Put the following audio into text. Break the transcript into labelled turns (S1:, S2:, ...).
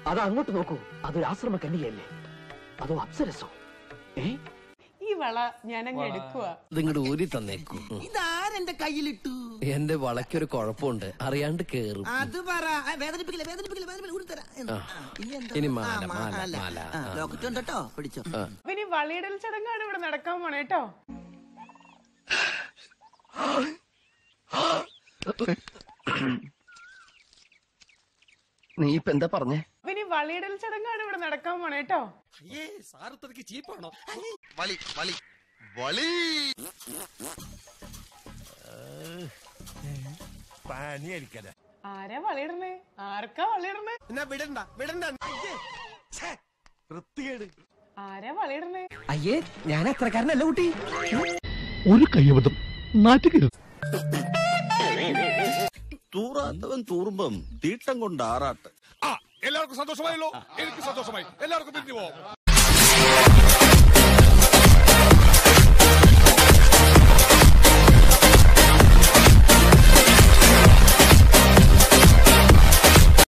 S1: അത് അങ്ങോട്ട് നോക്കൂ അതൊരു ആശ്രമ കന്യകയല്ലേ അതോ അപ്സരസോ ഏ
S2: ഈ വള ഞാൻ അങ്ങ് എടുക്കുക
S3: ഇതിങ്ങോട്ട് ഊരി തന്നേക്കും
S4: ഇതാരെന്റെ കയ്യിലിട്ടു
S3: എന്റെ വളയ്ക്കൊരു കുഴപ്പമുണ്ട് അറിയാണ്ട് കേറും
S4: അത് പറ ആ, വേദനിപ്പിക്കില്ല വേദനിപ്പിക്കില്ല വേദനിപ്പിക്കില്ല ഊരി തരാം.
S3: ആ.
S4: ആ, ഇനി എന്താ?
S3: ഇനി
S4: ആ,
S3: മാല,
S4: മാ-
S3: മാല,
S4: അല്ല.
S3: മാല.
S4: ആ,
S3: ആ.
S4: ലോക്കറ്റ് ഉണ്ട് കേട്ടോ പിടിച്ചോ
S2: അപ്പൊ ഇനി വളയിടൽ ചടങ്ങാണ് ഇവിടെ നടക്കാൻ പോണേ കേട്ടോ
S3: നീ ഇപ്പൊ എന്താ പറഞ്ഞേ
S2: അപ്പൊ ഇനി വളയിടൽ ചടങ്ങാണ് ഇവിടെ നടക്കാൻ പോണേ കേട്ടോ
S5: വളി വളി വളി
S2: ആരാ വളയിടണേ ആർക്കാ വളയിടണേ
S5: എന്നാ വിടണ്ട വിടണ്ട വൃത്തികേട്
S2: ആരാ വളയിടണേ
S3: അയ്യേ ഞാൻ അത്രക്കാരനല്ല കുട്ടി
S1: ഒരു കയ്യബദ്ധം നാറ്റുകരുത്
S6: തൂറാത്തവൻ തൂറുമ്പം തീട്ടം കൊണ്ട് ആറാട്ട്
S7: എല്ലാവർക്കും സന്തോഷമായല്ലോ എനിക്ക് സന്തോഷമായി എല്ലാവർക്കും പിരിഞ്ഞു പോവാം